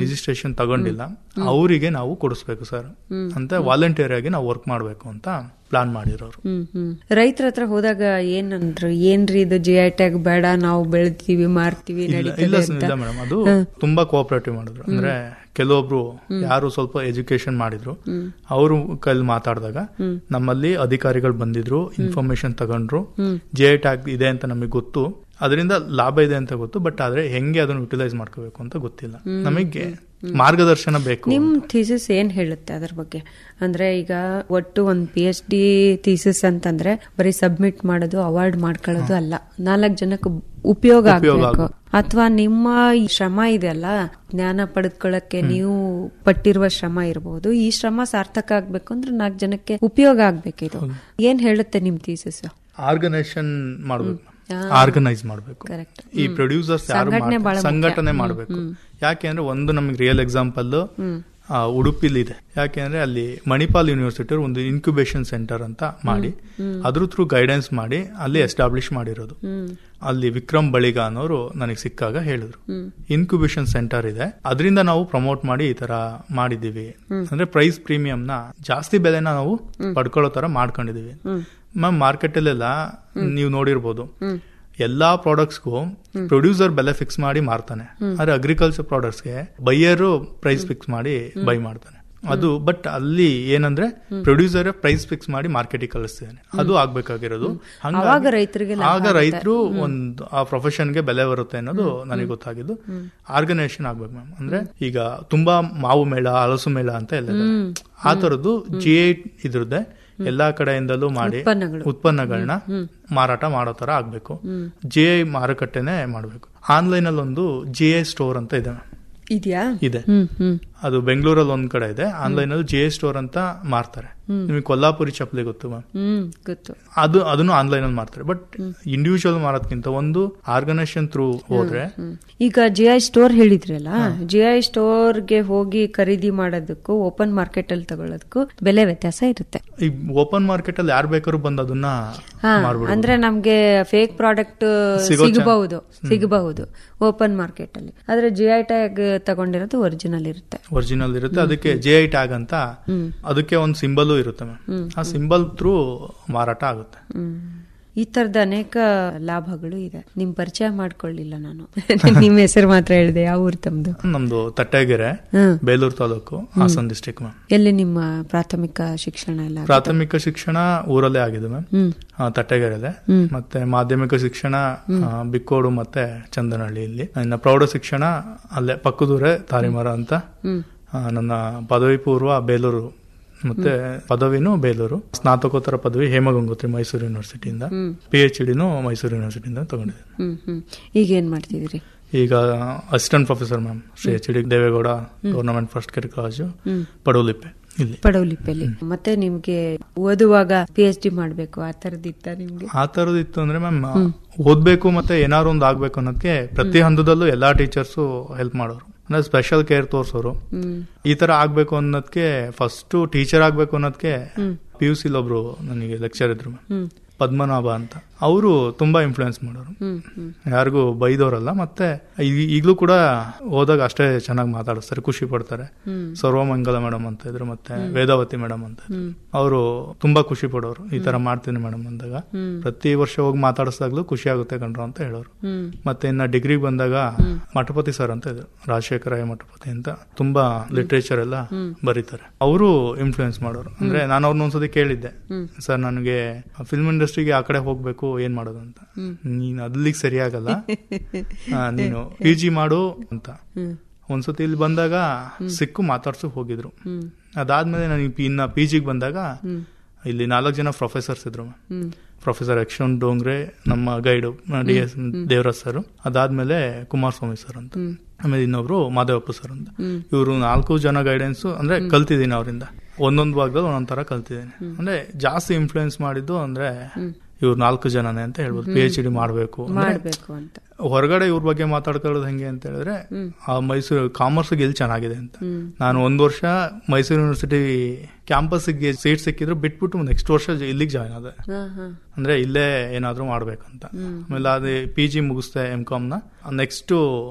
Registration ತಗೊಂಡಿಲ್ಲ ಅವರಿಗೆ ನಾವು ಕೊಡಿಸ್ಬೇಕು ಸರ್ ಅಂತ ವಾಲಂಟಿಯರ್ ಆಗಿ ನಾವು ವರ್ಕ್ ಮಾಡಬೇಕು ಅಂತ ಪ್ಲಾನ್ ಮಾಡಿರೋರು ಹ್ಮ್ ಹ್ಮ್ ರೈತರ ಹತ್ರ ಹೋದಾಗ ಏನಂದ್ರು ಏನ್ರಿ ಇದು ಜಿ ಐ ಟ್ಯಾಗ್ ಬೇಡ ನಾವು ಬೆಳಿತೀವಿ ಮಾರ್ತೀವಿ ಇಲ್ಲ ಇಲ್ಲ ನಡೀತದೆ ಸರ್, ಅಂತ ಇಲ್ಲ ಮೇಡಮ್ ಅದು ತುಂಬಾ ಕೋಆಪರೇಟಿವ್ ಮಾಡಿದ್ರು ಅಂದ್ರೆ ಕೆಲವೊಬ್ರು ಯಾರು ಸ್ವಲ್ಪ ಎಜುಕೇಶನ್ ಮಾಡಿದ್ರು ಅವರು ಕೈಲಿ ಮಾತಾಡಿದಾಗ ನಮ್ಮಲ್ಲಿ ಅಧಿಕಾರಿಗಳು ಬಂದಿದ್ರು ಇನ್ಫಾರ್ಮೇಶನ್ ತಗೊಂಡ್ರು ಜೆ ಟ್ಯಾಗ್ ಇದೆ ಅಂತ ನಮಗೆ ಗೊತ್ತು ಅದರಿಂದ ಲಾಭ ಇದೆ ಅಂತ ಗೊತ್ತು ಬಟ್ ಆದ್ರೆ ಹೆಂಗೆ ಅದನ್ನು ಯುಟಿಲೈಸ್ ಮಾಡ್ಕೋಬೇಕು ಅಂತ ಗೊತ್ತಿಲ್ಲ ನಮಗೆ ಮಾರ್ಗದರ್ಶನ ಬೇಕು ನಿಮ್ ಥೀಸಿಸ್ ಏನ್ ಹೇಳುತ್ತೆ ಅದ್ರ ಬಗ್ಗೆ ಅಂದ್ರೆ ಈಗ ಒಟ್ಟು ಒಂದ್ ಪಿ ಎಚ್ ಡಿ ಥೀಸಿಸ್ ಅಂತಂದ್ರೆ ಬರೀ ಸಬ್ಮಿಟ್ ಮಾಡೋದು ಅವಾರ್ಡ್ ಮಾಡ್ಕೊಳ್ಳೋದು ಅಲ್ಲ ನಾಲ್ಕು ಜನಕ್ಕೆ ಉಪಯೋಗ ಉಪಯೋಗ ಆಗ್ಬೇಕು ಅಥವಾ ನಿಮ್ಮ ಈ ಶ್ರಮ ಇದೆಯಲ್ಲ ಜ್ಞಾನ ಪಡೆದುಕೊಳ್ಳಕ್ಕೆ ನೀವು ಪಟ್ಟಿರುವ ಶ್ರಮ ಇರಬಹುದು ಈ ಶ್ರಮ ಸಾರ್ಥಕ ಆಗ್ಬೇಕು ಅಂದ್ರೆ ನಾಲ್ಕು ಜನಕ್ಕೆ ಉಪಯೋಗ ಆಗ್ಬೇಕು ಇದು ಏನ್ ಹೇಳುತ್ತೆ ನಿಮ್ ಥೀಸಿಸ್ ಆರ್ಗನೈಸೇಷನ್ ಮಾಡ್ಬೇಕು ಆರ್ಗನೈಸ್ ಮಾಡ್ಬೇಕು ಕರೆಕ್ಟ್ ಈ ಪ್ರೊಡ್ಯೂಸರ್ಸ್ ಯಾರು ಸಂಘಟನೆ ಮಾಡ್ತಾರೆ, ಬಹಳ ಮುಖ್ಯ. ಸಂಘಟನೆ ಮಾಡಬೇಕು ಯಾಕೆ ಅಂದ್ರೆ ಒಂದು ನಮಗೆ ರಿಯಲ್ ಎಕ್ಸಾಂಪಲ್ ಉಡುಪಿಲಿ ಇದೆ ಯಾಕೆ ಅಂದ್ರೆ ಅಲ್ಲಿ ಮಣಿಪಾಲ್ ಯೂನಿವರ್ಸಿಟಿ ಒಂದು ಇನ್ಕ್ಯುಬೇಷನ್ ಸೆಂಟರ್ ಅಂತ ಮಾಡಿ ಅದ್ರ ಥ್ರೂ ಗೈಡೆನ್ಸ್ ಮಾಡಿ ಅಲ್ಲಿ ಎಸ್ಟಾಬ್ಲಿಷ್ ಮಾಡಿರೋದು ಅಲ್ಲಿ ವಿಕ್ರಮ್ ಬಳಿಗ ಅನ್ನೋರು ನನಗೆ ಸಿಕ್ಕಾಗ ಹೇಳಿದ್ರು ಇನ್ಕ್ಯುಬೇಷನ್ ಸೆಂಟರ್ ಇದೆ ಅದರಿಂದ ನಾವು ಪ್ರಮೋಟ್ ಮಾಡಿ ಈ ತರ ಮಾಡಿದೀವಿ ಅಂದ್ರೆ ಪ್ರೈಸ್ ಪ್ರೀಮಿಯಂ ನ ಜಾಸ್ತಿ ಬೆಲೆನ ನಾವು ಪಡ್ಕೊಳ್ಳೋ ತರ ಮಾಡ್ಕೊಂಡಿದೀವಿ ಮ್ಯಾಮ್ ಮಾರ್ಕೆಟ್ ಅಲ್ಲೆಲ್ಲ ನೀವು ನೋಡಿರ್ಬೋದು ಎಲ್ಲಾ ಪ್ರಾಡಕ್ಟ್ಸ್ಗೂ ಪ್ರೊಡ್ಯೂಸರ್ ಬೆಲೆ ಫಿಕ್ಸ್ ಮಾಡಿ ಮಾರ್ತಾನೆ ಆದ್ರೆ ಅಗ್ರಿಕಲ್ಚರ್ ಪ್ರಾಡಕ್ಟ್ಸ್ಗೆ ಬೈಯರು ಪ್ರೈಸ್ ಫಿಕ್ಸ್ ಮಾಡಿ ಬೈ ಮಾಡ್ತಾನೆ ಅದು ಬಟ್ ಅಲ್ಲಿ ಏನಂದ್ರೆ ಪ್ರೊಡ್ಯೂಸರ್ ಪ್ರೈಸ್ ಫಿಕ್ಸ್ ಮಾಡಿ ಮಾರ್ಕೆಟಿಗೆ ಕಳಿಸ್ತಾನೆ ಅದು ಆಗ್ಬೇಕಾಗಿರೋದು ಹಂಗಾಗಿ ಅವಾಗ ರೈತರಿಗೆ ಲಾಭ ಆಗ ರೈತರು ಒಂದು ಆ ಪ್ರೊಫೆಷನ್ಗೆ ಬೆಲೆ ಬರುತ್ತೆ ಅನ್ನೋದು ನನಗೆ ಗೊತ್ತಾಗಿದ್ದು ಆರ್ಗನೈಸೇಷನ್ ಆಗ್ಬೇಕು ಮ್ಯಾಮ್ ಅಂದ್ರೆ ಈಗ ತುಂಬಾ ಮಾವು ಮೇಳ ಹಲಸು ಮೇಳ ಅಂತ ಎಲ್ಲ ಇದೆ. ಆ ತರದ್ದು ಜಿ ಐ ಇದ್ರದ್ದೆ ಎಲ್ಲಾ ಕಡೆಯಿಂದಲೂ ಮಾಡಿ ಉತ್ಪನ್ನಗಳು. ಉತ್ಪನ್ನಗಳನ್ನ ಮಾರಾಟ ಮಾಡೋ ತರ ಆಗ್ಬೇಕು ಜಿ ಐ ಮಾರುಕಟ್ಟೆನೆ ಮಾಡ್ಬೇಕು ಆನ್ಲೈನ್ ಅಲ್ಲಿ ಒಂದು ಜಿ ಐ ಸ್ಟೋರ್ ಅಂತ ಇದೆ ಮ್ಯಾಮ್ ಇದೆಯಾ ಇದೆ ಹ್ಮ್ ಹ್ಮ್ ಅದು ಬೆಂಗಳೂರಲ್ಲಿ ಒಂದ್ ಕಡೆ ಇದೆ ಆನ್ಲೈನ್ ಅಲ್ಲಿ ಜಿ ಐ ಸ್ಟೋರ್ ಅಂತ ಮಾರ್ತಾರೆ ನಿಮಗೆ ಕೊಲ್ಲಾಪುರಿ ಚಪ್ಪಲಿ ಗೊತ್ತು ಮ್ಯಾಮ್ ಹ್ಮ್ ಗೊತ್ತು ಅದು ಅದನ್ನು ಆನ್ಲೈನ್ ಅಲ್ಲಿ ಮಾಡ್ತಾರೆ ಬಟ್ ಇಂಡಿವಿಜುವಲ್ ಮಾರೋದ್ಕಿಂತ ಒಂದು ಆರ್ಗನೈಸೇಷನ್ ಥ್ರೂ ಹೋದ್ರೆ ಹ್ಮ್. ಈಗ ಜಿ ಐ ಸ್ಟೋರ್ ಹೇಳಿದ್ರಲ್ಲ ಜಿ ಐ ಸ್ಟೋರ್ಗೆ ಹೋಗಿ ಖರೀದಿ ಮಾಡೋದಕ್ಕೂ ಓಪನ್ ಮಾರ್ಕೆಟ್ ಅಲ್ಲಿ ತಗೊಳ್ಳೋದಕ್ಕೂ ಬೆಲೆ ವ್ಯತ್ಯಾಸ ಇರುತ್ತೆ ಈ ಓಪನ್ ಮಾರ್ಕೆಟ್ ಅಲ್ಲಿ ಯಾರು ಬೇಕಾದ್ರೂ ಬಂದು ಅದನ್ನ ಹಾ ಮಾಡ್ಬಿಡ್ಬೋದು. ಅಂದ್ರೆ ನಮ್ಗೆ ಫೇಕ್ ಪ್ರಾಡಕ್ಟ್ ಸಿಗೋ ಚಾನ್- ಸಿಗಬಹುದು ಸಿಗಬಹುದು ಓಪನ್ ಮಾರ್ಕೆಟ್ ಅಲ್ಲಿ ಆದ್ರೆ ಜಿ ಐ ಟ್ಯಾಗ್ ತಗೊಂಡಿರೋದು ಒರಿಜಿನಲ್ ಇರುತ್ತೆ ಒರಿಜಿನಲ್ ಇರುತ್ತೆ ಅದಕ್ಕೆ ಜೆ ಐ ಟ್ಯಾಗ್ ಅಂತ ಅದಕ್ಕೆ ಒಂದು ಸಿಂಬಲ್ ಇರುತ್ತೆ ಮ್ಯಾಮ್ ಆ ಸಿಂಬಲ್ ಥ್ರೂ ಮಾರಾಟ ಆಗುತ್ತೆ ಹ್ಮ್. ಈ ತರದ ಅನೇಕ ಲಾಭಗಳು ಇದೆ ನಿಮ್ ಪರಿಚಯ ಮಾಡ್ಕೊಳ್ಳಿಲ್ಲ ನಾನು ನಿಮ್ ಹೆಸರು ಮಾತ್ರ ಹೇಳಿದೆ ಯಾವ ಊರು ತಮ್ದು ನಮ್ದು ತಟ್ಟೆಗೆರೆ ಹ್ಮ್. ಬೇಲೂರು ತಾಲೂಕು ಹಾಸನ್ ಡಿಸ್ಟಿಕ್ ಮ್ಯಾಮ್ ಎಲ್ಲಿ ನಿಮ್ಮ ಪ್ರಾಥಮಿಕ ಶಿಕ್ಷಣ ಎಲ್ಲ ಪ್ರಾಥಮಿಕ ಶಿಕ್ಷಣ ಊರಲ್ಲೇ ಆಗಿದೆ ಮ್ಯಾಮ್ ಹ್ಮ್ ತಟ್ಟೆಗೆರೆದೆ ಮತ್ತೆ ಮಾಧ್ಯಮಿಕ ಶಿಕ್ಷಣ ಆ, ಬಿಕ್ಕೋಡು ಮತ್ತೆ ಚಂದನಹಳ್ಳಿ ಇಲ್ಲಿ ಇನ್ನು ಪ್ರೌಢ ಶಿಕ್ಷಣ ಅಲ್ಲೇ ಪಕ್ಕದೂರೇ ತಾರಿಮರ ಅಂತ ಹ್ಮ್ ಆ, ನನ್ನ ಪದವಿ ಪೂರ್ವ ಬೇಲೂರು ಮತ್ತೆ ಪದವಿನೂ ಬೇಲೂರು ಸ್ನಾತಕೋತ್ತರ ಪದವಿ ಹೇಮಗಂಗೋತ್ರಿ ಮೈಸೂರು ಯೂನಿವರ್ಸಿಟಿಯಿಂದ ಪಿ ಎಚ್ ಡಿನೂ ಮೈಸೂರು ಯೂನಿವರ್ಸಿಟಿಯಿಂದ ತಗೊಂಡಿದ್ದೆ ಹ್ಮ್ ಹ್ಮ್ ಈಗ ಏನ್ ಮಾಡ್ತಿದ್ದೀರಿ ಈಗ assistant professor ma'am Shri H D Devegowda government first grade college Padavalippe ಇಲ್ಲಿ ಪಡವಲಿಪ್ಪಲ್ಲಿ ಮತ್ತೆ ನಿಮ್ಗೆ ಓದುವಾಗ ಪಿ ಎಚ್ ಡಿ ಮಾಡ್ಬೇಕು ಆ ತರದಿತ್ತ ನಿಮ್ಗೆ ಆ ತರದ್ ಇತ್ತು ಅಂದ್ರೆ ಮ್ಯಾಮ್ ಓದ್ಬೇಕು ಮತ್ತೆ ಏನಾದ್ರು ಒಂದು ಆಗ್ಬೇಕು ಅನ್ನೋದಕ್ಕೆ ಪ್ರತಿ ಹಂತದಲ್ಲೂ ಎಲ್ಲಾ ಟೀಚರ್ಸು ಹೆಲ್ಪ್ ಮಾಡೋರು ಅಂದ್ರೆ ಸ್ಪೆಷಲ್ ಕೇರ್ ತೋರ್ಸೋರು ಹ್ಮ್ ಈ ತರ ಆಗ್ಬೇಕು ಅನ್ನೋದಕ್ಕೆ ಫಸ್ಟ್ ಟೀಚರ್ ಆಗ್ಬೇಕು ಅನ್ನೋದಕ್ಕೆ ಪಿ ಯು ಸಿಲ್ ಒಬ್ರು ನನಗೆ ಲೆಕ್ಚರ್ ಇದ್ರು ಮ್ಯಾಮ್ ಹ್ಮ್ ಪದ್ಮನಾಭ ಅಂತ ಅವರು ತುಂಬಾ ಇನ್ಫ್ಲುಯೆನ್ಸ್ ಮಾಡೋರು ಹ್ಮ್ ಹ್ಮ್ ಯಾರಿಗೂ ಬೈದವರಲ್ಲ ಮತ್ತೆ ಈ- ಈಗ್ಲೂ ಕೂಡ ಹೋದಾಗ ಅಷ್ಟೇ ಚೆನ್ನಾಗಿ ಮಾತಾಡಿಸ್ತಾರೆ ಖುಷಿ ಪಡ್ತಾರೆ ಹ್ಮ್. ಸರ್ವಮಂಗಲ ಮೇಡಮ್ ಅಂತ ಇದ್ರು ಮತ್ತೆ ವೇದಾವತಿ ಮೇಡಮ್ ಅಂತ ಇದ್ರು. ಅವರು ತುಂಬಾ ಖುಷಿ ಪಡೋರು ಈ ತರ ಮಾಡ್ತೀನಿ ಮೇಡಮ್ ಅಂದಾಗ ಪ್ರತಿ ವರ್ಷ ಹೋಗಿ ಮಾತಾಡಿಸಿದಾಗ್ಲೂ ಖುಷಿ ಆಗುತ್ತೆ ಕಣ್ರು ಅಂತ ಹೇಳೋರು ಹ್ಮ್ ಮತ್ತೆ ಇನ್ನ ಡಿಗ್ರಿಗೆ ಬಂದಾಗ ಮಠಪತಿ ಸರ್ ಅಂತ ಇದ್ರು ರಾಜಶೇಖರಾಯ ಮಠಪತಿ ಅಂತ ತುಂಬಾ ಲಿಟ್ರೇಚರ್ ಎಲ್ಲ ಬರೀತಾರೆ ಅವರು ಇನ್ಫ್ಲುಯೆನ್ಸ್ ಮಾಡೋರು ಅಂದ್ರೆ ನಾನು ಅವ್ರನ್ನ ಒಂದ್ಸತಿ ಕೇಳಿದ್ದೆ ಸರ್ ನನಗೆ ಫಿಲ್ಮ್ ಇಂಡಸ್ಟ್ರಿಗೆ ಆ ಕಡೆ ಹೋಗ್ಬೇಕು ಏನ್ ಮಾಡೋದು ಅಂತ ನೀನ್ ಅದ್ಲಿಗೆ ಸರಿಯಾಗಲ್ಲ ಆ, ನೀನು ಪಿ ಜಿ ಮಾಡು ಅಂತ ಹ್ಮ್ ಒಂದ್ಸತಿ ಇಲ್ಲಿ ಬಂದಾಗ ಸಿಕ್ಕು ಮಾತಾಡ್ಸಕ್ ಹೋಗಿದ್ರು ಹ್ಮ್ ಅದಾದ್ಮೇಲೆ ನನಗೆ ಪಿ- ಇನ್ನ ಪಿ ಜಿಗೆ ಬಂದಾಗ ಇಲ್ಲಿ ನಾಲ್ಕು ಜನ ಪ್ರೊಫೆಸರ್ಸ್ ಇದ್ರು ಹ್ಮ್ ಪ್ರೊಫೆಸರ್ ಯಕ್ಷನ್ ಡೋಂಗ್ರೆ ನಮ್ಮ guide D S Devaraj sir ಅದಾದ್ಮೇಲೆ ಕುಮಾರಸ್ವಾಮಿ ಸರ್ ಅಂತ ಆಮೇಲೆ ಇನ್ನೊಬ್ರು ಮಾದೇವಪ್ಪ ಸರ್ ಅಂತ ಇವರು ನಾಲ್ಕು ಜನ ಗೈಡೆನ್ಸ್ ಅಂದ್ರೆ ಕಲ್ತಿದ್ದೀನಿ ಅವರಿಂದ ಒಂದೊಂದು ಭಾಗದಲ್ಲಿ ಒಂದೊಂದ್ ತರ ಕಲ್ತಿದ್ದೀನಿ ಅಂದ್ರೆ ಜಾಸ್ತಿ ಇನ್ಫ್ಲುಯೆನ್ಸ್ ಮಾಡಿದ್ದು ಅಂದ್ರೆ ಇವ್ರು ನಾಲ್ಕು ಜನನೇ ಅಂತ ಹೇಳ್ಬೋದು ಪಿ ಎಚ್ ಡಿ ಮಾಡಬೇಕು ಮಾಡ್ಬೇಕು ಅಂತ ಹೊರಗಡೆ ಇವ್ರ ಬಗ್ಗೆ ಮಾತಾಡ್ಕೊಳ್ಳೋದು ಹೆಂಗೆ ಅಂತ ಹೇಳಿದ್ರೆ ಆ ಮೈಸೂರು ಕಾಮರ್ಸ್ ಎಲ್ಲಿ ಚೆನ್ನಾಗಿದೆ ಅಂತ ನಾನು ಒಂದ್ ವರ್ಷ ಮೈಸೂರು ಯೂನಿವರ್ಸಿಟಿ ಕ್ಯಾಂಪಸ್ಗೆ ಸೀಟ್ ಸಿಕ್ಕಿದ್ರು ಬಿಟ್ಬಿಟ್ಟು ನೆಕ್ಸ್ಟ್ ವರ್ಷ ಇಲ್ಲಿಗೆ ಜಾಯ್ನ್ ಆದೆ ಹಾ ಹಾ ಅಂದ್ರೆ ಇಲ್ಲೇ ಏನಾದ್ರೂ ಮಾಡ್ಬೇಕಂತ ಆಮೇಲೆ ಅದೇ ಪಿ ಜಿ ಮುಗಿಸ್ದೆ ಎಂ ಕಾಮ್ ನ ನೆಕ್ಸ್ಟ್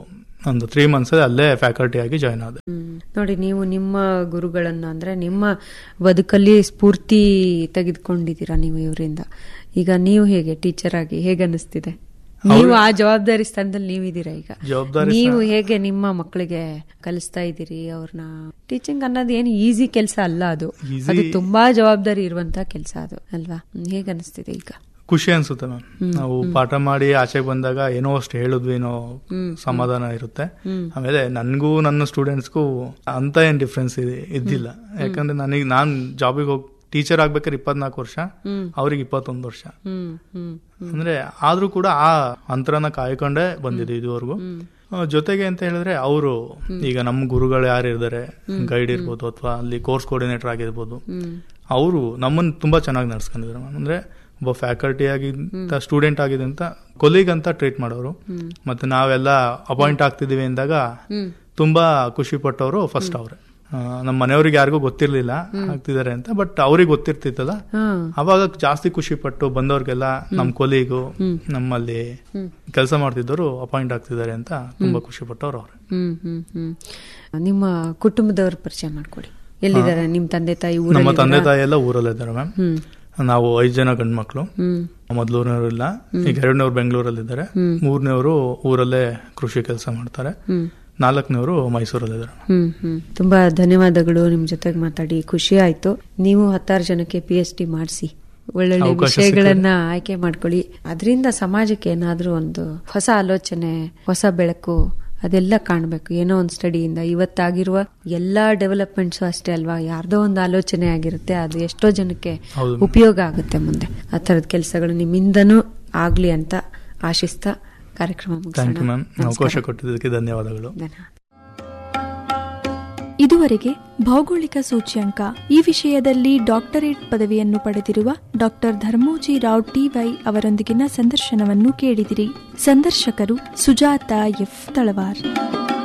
ಒಂದು ತ್ರೀ ಮಂತ್ಸ್ ಅಲ್ಲೇ ಫ್ಯಾಕಲ್ಟಿ ಆಗಿ ಜಾಯ್ನ್ ಆದೆ ಹ್ಮ್. ನೋಡಿ ನೀವು ನಿಮ್ಮ ಗುರುಗಳನ್ನ ಅಂದ್ರೆ ನಿಮ್ಮ ಬದುಕಲ್ಲಿ ಸ್ಫೂರ್ತಿ ತೆಗೆದುಕೊಂಡಿದ್ದೀರಾ ನೀವು ಇವರಿಂದ ಈಗ ನೀವು ಹೇಗೆ ಟೀಚರ್ ಆಗಿ ಹೇಗೆ ಅನಿಸ್ತಿದೆ ನೀವು ಆ ಜವಾಬ್ದಾರಿ ಸ್ಥಾನದಲ್ಲಿ ನೀವಿದ್ದೀರಾ ಈಗ ಜವಾಬ್ದಾರಿ ನೀವು ಹೇಗೆ ನಿಮ್ಮ ಮಕ್ಕಳಿಗೆ ಕಲಿಸ್ತಾ ಇದ್ದೀರಿ ಅವ್ರನ್ನ ಟೀಚಿಂಗ್ ಅನ್ನೋದು ಏನು ಈಸಿ ಕೆಲಸ ಅಲ್ಲ ಅದು Easy- ಅದು ತುಂಬಾ ಜವಾಬ್ದಾರಿ ಇರುವಂತ ಕೆಲಸ ಅದು ಅಲ್ವಾ ಹ್ಮ್, ಹೇಗೆ ಅನಿಸ್ತಿದೆ ಈಗ ಖುಷಿ ಅನ್ಸುತ್ತೆ ಮ್ಯಾಮ್ ನಾವು ಪಾಠ ಮಾಡಿ ಆಚೆಗೆ ಬಂದಾಗ ಏನೋ ಅಷ್ಟು ಹೇಳಿದ್ವಿ ಏನೋ ಸಮಾಧಾನ ಇರುತ್ತೆ ಆಮೇಲೆ ನನ್ಗೂ ನನ್ನ ಸ್ಟೂಡೆಂಟ್ಸ್ಗೂ ಅಂತ ಏನ್ ಡಿಫ್ರೆನ್ಸ್ ಇದ್ದಿಲ್ಲ ಯಾಕಂದ್ರೆ ನನಗೆ ನಾನ್ ಜಾಬಿಗೆ ಹೋಗಿ ಟೀಚರ್ ಆಗ್ಬೇಕಾದ್ರೆ ಇಪ್ಪತ್ನಾಲ್ಕು ವರ್ಷ ಅವ್ರಿಗೆ ಇಪ್ಪತ್ತೊಂದು ವರ್ಷ ಹ್ಮ್ ಹ್ಮ್ ಅಂದ್ರೆ ಆದ್ರೂ ಕೂಡ ಆ ಅಂತರನ ಕಾಯ್ಕೊಂಡೇ ಬಂದಿದೆ ಇದುವರೆಗೂ ಆ, ಜೊತೆಗೆ ಅಂತ ಹೇಳಿದ್ರೆ ಅವರು ಈಗ ನಮ್ಮ ಗುರುಗಳು ಯಾರು ಇರ್ತಾರೆ ಗೈಡ್ ಇರ್ಬೋದು ಅಥವಾ ಅಲ್ಲಿ ಕೋರ್ಸ್ ಕೋರ್ಡಿನೇಟರ್ ಆಗಿರ್ಬೋದು ಅವರು ನಮ್ಮನ್ನು ತುಂಬಾ ಚೆನ್ನಾಗಿ ನಡ್ಸ್ಕೊಂಡಿದ್ರು ಮ್ಯಾಮ್ ಅಂದ್ರೆ ಒಬ್ಬ ಫ್ಯಾಕಲ್ಟಿ ಆಗಿಂತ ಸ್ಟೂಡೆಂಟ್ ಆಗಿದೆ ಅಂತ ಕೊಲೀಗ್ ಅಂತ ಟ್ರೀಟ್ ಮಾಡೋರು ಮತ್ತೆ ನಾವೆಲ್ಲ ಅಪಾಯಿಂಟ್ ಆಗ್ತಿದೀವಿ ಅಂದಾಗ ತುಂಬಾ ಖುಷಿ ಪಟ್ಟವರು ಫಸ್ಟ್ ಅವ್ರೆ ಆ, ನಮ್ಮ ಮನೆಯವ್ರಿಗೆ ಯಾರಿಗೂ ಗೊತ್ತಿರ್ಲಿಲ್ಲ ಆಗ್ತಿದ್ದಾರೆ ಅಂತ ಬಟ್ ಅವ್ರಿಗೆ ಗೊತ್ತಿರ್ತಿತ್ತಲ್ಲ ಹಾ ಅವಾಗ ಜಾಸ್ತಿ ಖುಷಿ ಪಟ್ಟು ಬಂದವ್ರಿಗೆಲ್ಲ ನಮ್ ಕೊಲೀಗು ನಮ್ಮಲ್ಲಿ ಕೆಲಸ ಮಾಡ್ತಿದ್ದವರು ಅಪಾಯಿಂಟ್ ಆಗ್ತಿದ್ದಾರೆ ಅಂತ ತುಂಬಾ ಖುಷಿ ಪಟ್ಟವ್ರು ಅವ್ರೆ ಹ್ಮ್ ಹ್ಮ್ ಹ್ಮ್ ನಿಮ್ಮ ಕುಟುಂಬದವ್ರ ಪರಿಚಯ ಮಾಡ್ಕೊಡಿ ಎಲ್ಲಿದ್ದಾರೆ ನಿಮ್ ತಂದೆ ತಾಯಿ ನಮ್ಮ ಊರಲ್ಲಿ ತಂದೆ ತಾಯಿ ಎಲ್ಲ ಊರಲ್ಲಿದ್ದಾರೆ ಮ್ಯಾಮ್ ಹ್ಮ್ ನಾವು ಐದ್ ಜನ ಗಂಡ್ ಮಕ್ಳು ಹ್ಮ್ ಮೊದ್ಲೂರ್ನವ್ರು ಇಲ್ಲ ಈಗ ಎರಡನೇವ್ರು ಬೆಂಗಳೂರಲ್ಲಿದ್ದಾರೆ ಮೂರನೇವರು ಊರಲ್ಲೇ ಕೃಷಿ ಕೆಲಸ ಮಾಡ್ತಾರೆ ಹ್ಮ್ ನಾಲ್ಕನೇವರು ಮೈಸೂರಲ್ಲಿದ್ದಾರೆ ಹ್ಮ್ ಹ್ಮ್ ತುಂಬಾ ಧನ್ಯವಾದಗಳು ನಿಮ್ ಜೊತೆಗೆ ಮಾತಾಡಿ ಖುಷಿ ಆಯ್ತು ನೀವು ಹತ್ತಾರು ಜನಕ್ಕೆ ಪಿ ಎಚ್ ಡಿ ಮಾಡಿಸಿ ಒಳ್ಳೊಳ್ಳೆ ಅವಕಾಶ ವಿಷಯಗಳನ್ನ ಆಯ್ಕೆ ಮಾಡ್ಕೊಳ್ಳಿ ಅದರಿಂದ ಸಮಾಜಕ್ಕೆ ಏನಾದ್ರೂ ಒಂದು ಹೊಸ ಆಲೋಚನೆ ಹೊಸ ಬೆಳಕು ಅದೆಲ್ಲ ಕಾಣ್ಬೇಕು ಏನೋ ಒಂದು ಸ್ಟಡಿಯಿಂದ ಇವತ್ತಾಗಿರುವ ಎಲ್ಲಾ ಡೆವಲಪ್ಮೆಂಟ್ಸ್ ಅಷ್ಟೇ ಅಲ್ವಾ ಯಾರ್ದೋ ಒಂದು ಆಲೋಚನೆ ಆಗಿರುತ್ತೆ ಅದು ಎಷ್ಟೋ ಜನಕ್ಕೆ ಹೌದು. ಉಪಯೋಗ ಆಗುತ್ತೆ ಮುಂದೆ ಆ ತರದ ಕೆಲಸಗಳು ನಿಮ್ಮಿಂದನೂ ಆಗ್ಲಿ ಅಂತ ಆಶಿಸ್ತಾ ಕಾರ್ಯಕ್ರಮ ಥ್ಯಾಂಕ್ ಯು ಮ್ಯಾಮ್ ಮುಗಿಸೋಣ ಅವಕಾಶ ಕೊಟ್ಟಿದ್ದಕ್ಕೆ ಧನ್ಯವಾದಗಳು ಧನ್ಯವಾದ ಇದುವರೆಗೆ ಭೌಗೋಳಿಕ ಸೂಚ್ಯಂಕ ಈ ವಿಷಯದಲ್ಲಿ ಡಾಕ್ಟರೇಟ್ ಪದವಿಯನ್ನು ಪಡೆದಿರುವ ಡಾಕ್ಟರ್ ಧರ್ಮೋಜಿ ರಾವ್ ಟಿವೈ ಅವರೊಂದಿಗಿನ ಸಂದರ್ಶನವನ್ನು ಕೇಳಿದಿರಿ ಸಂದರ್ಶಕರು ಸುಜಾತ ಎಫ್ ತಳವಾರ್